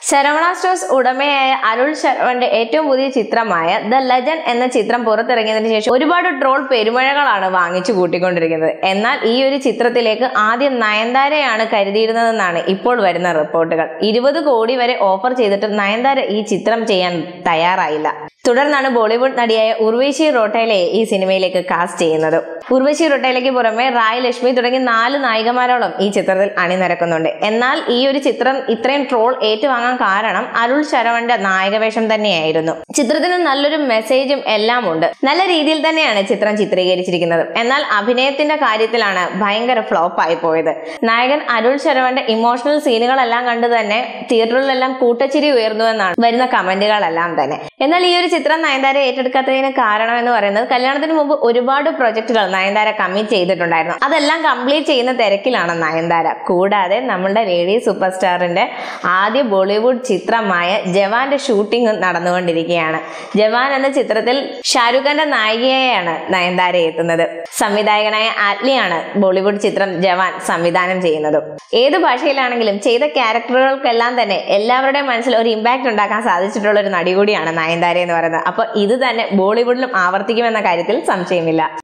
Saravana stores ഉടമയായ അരുൾ ശരവന്റെ ഏറ്റവും പുതിയ ചിത്രമായ ദ ലെജൻഡ് എന്ന ചിത്രം പുറത്തിറങ്ങിയതിനു ശേഷം ഒരുപാട് ട്രോൾ പെരുമഴകളാണ് വാങ്ങിച്ചു കൂട്ടിക്കൊണ്ടിരിക്കുന്നത് എന്നാൽ ഈ ഒരു ചിത്രത്തിലേക്ക് ആദ്യം നയൻതാരയാണ് കരുതിയിരുന്നതെന്നാണ് ഇപ്പോൾ വരുന്ന റിപ്പോർട്ടുകൾ ഇരുപത് കോടി വരെ ഓഫർ ചെയ്തിട്ടും നയൻതാര ഈ ചിത്രം ചെയ്യാൻ തയ്യാറായില്ല തുടർന്നാണ് ബോളിവുഡ് നടിയായ ഉർവശി റോട്ടേലയെ ഈ സിനിമയിലേക്ക് കാസ്റ്റ് ചെയ്യുന്നത് ഉർവശി റോട്ടേലയ്ക്ക് പുറമെ റായ് ലക്ഷ്മി തുടങ്ങി നാല് നായികമാരോളം ഈ ചിത്രത്തിൽ അണിനിരക്കുന്നുണ്ട് എന്നാൽ ഈ ഒരു ചിത്രം ഇത്രയും ട്രോൾ ഏറ്റുവാങ്ങാൻ കാരണം അരുൾ ശരവന്റെ നായകവേഷം തന്നെയായിരുന്നു ചിത്രത്തിന് നല്ലൊരു മെസ്സേജും എല്ലാം ഉണ്ട് നല്ല രീതിയിൽ തന്നെയാണ് ചിത്രം ചിത്രീകരിച്ചിരിക്കുന്നത് എന്നാൽ അഭിനയത്തിന്റെ കാര്യത്തിലാണ് ഭയങ്കര ഫ്ലോപ്പ് ആയി പോയത് നായകൻ അരുൾ ശരവന്റെ ഇമോഷണൽ സീനുകളെല്ലാം കണ്ടു തന്നെ തിയേറ്ററിലെല്ലാം കൂട്ടച്ചിരി ഉയർന്നു എന്നാണ് വരുന്ന കമന്റുകളെല്ലാം തന്നെ എന്നാൽ ഈ ഒരു ചിത്രം നയൻതാര ഏറ്റെടുക്കാത്തതിന് കാരണം എന്ന് പറയുന്നത് കല്യാണത്തിന് മുമ്പ് ഒരുപാട് പ്രൊജക്ടുകൾ നയൻതാര കമ്മിറ്റ് ചെയ്തിട്ടുണ്ടായിരുന്നു അതെല്ലാം കംപ്ലീറ്റ് ചെയ്യുന്ന തിരക്കിലാണ് നയൻതാര കൂടാതെ നമ്മളുടെ ലേഡി സൂപ്പർ സ്റ്റാറിന്റെ ആദ്യ ബോളിവുഡ് ചിത്രമായ ജവാന്റെ ഷൂട്ടിംഗ് നടന്നുകൊണ്ടിരിക്കുകയാണ് ജവാൻ എന്ന ചിത്രത്തിൽ ഷാരൂഖ് ഖാന്റെ നായികയായാണ് നയൻതാര എത്തുന്നത് സംവിധായകനായ ആറ്റ്ലിയാണ് ബോളിവുഡ് ചിത്രം ജവാൻ സംവിധാനം ചെയ്യുന്നത് ഏത് ഭാഷയിലാണെങ്കിലും ചെയ്ത ക്യാരക്ടറുകൾക്കെല്ലാം തന്നെ എല്ലാവരുടെയും മനസ്സിൽ ഒരു ഇമ്പാക്ട് ഉണ്ടാക്കാൻ സാധിച്ചിട്ടുള്ള ഒരു നടി കൂടിയാണ് നയൻതാര എന്ന് പറയുന്നത് അപ്പോൾ ഇത് തന്നെ ബോളിവുഡിലും ആവർത്തിക്കുമെന്ന കാര്യത്തിൽ സംശയമില്ല